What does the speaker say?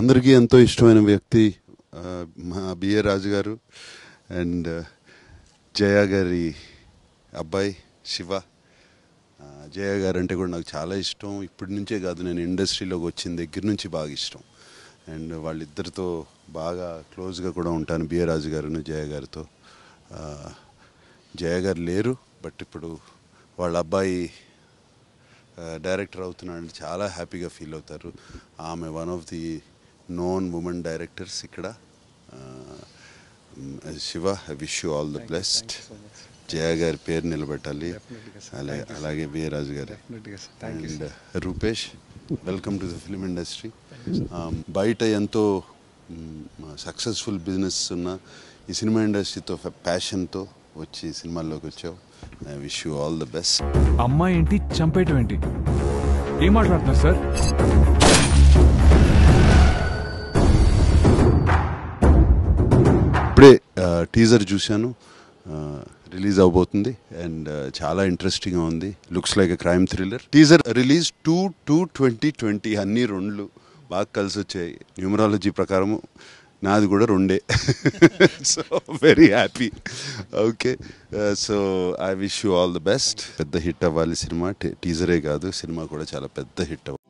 అందరికీ ఎంతో ఇష్టమైన వ్యక్తి ఆ, మా బిఏ రాజు గారు అండ్ జయ గారి అబ్బాయి శివ ఆ, జయ గారు అంటే కూడా నాకు చాలా ఇష్టం ఇప్పటి నుంచే కాదు నేను ఇండస్ట్రీలోకి వచ్చిన దగ్గర నుంచి బాగా ఇష్టం అండ్ వాళ్ళిద్దరితో బాగా క్లోజ్గా కూడా ఉంటాను బిఏ రాజు గారును జయ గారితో ఆ, జయ గారు లేరు బట్ ఇప్పుడు వాళ్ళ అబ్బాయి డైరెక్టర్ అవుతున్నాడని చాలా హ్యాపీగా ఫీల్ అవుతారు ఆమె one of the known women directors ఇక్కడ ఆ, మ్, Siva I wish you all the best Jaya గారి పేరు నిలబెట్టాలి అలాగే అలాగే బిఏ రాజు గారు and Rupesh welcome to the film industry బయట ఎంతో సక్సెస్ఫుల్ బిజినెస్ ఉన్న ఈ సినిమా ఇండస్ట్రీతో ప్యాషన్తో వచ్చి సినిమాల్లోకి వచ్చావు I wish you all the best అమ్మాయి ఏంటి చంపేయటం ఏంటి ఏం మాట్లాడుతున్నారు సార్ ఇప్పుడే టీజర్ చూశాను రిలీజ్ అవబోతుంది అండ్ చాలా ఇంట్రెస్టింగ్గా ఉంది looks like a crime thriller teaser release two two twenty twenty అన్ని రెండ్లు బాగా కలిసి వచ్చాయి న్యూమరాలజీ ప్రకారము నాది కూడా రెండే so very happy okay so I wish you all the best పెద్ద హిట్ అవ్వాలి సినిమా టీజరే కాదు సినిమా కూడా చాలా పెద్ద హిట్ అవ్వాలి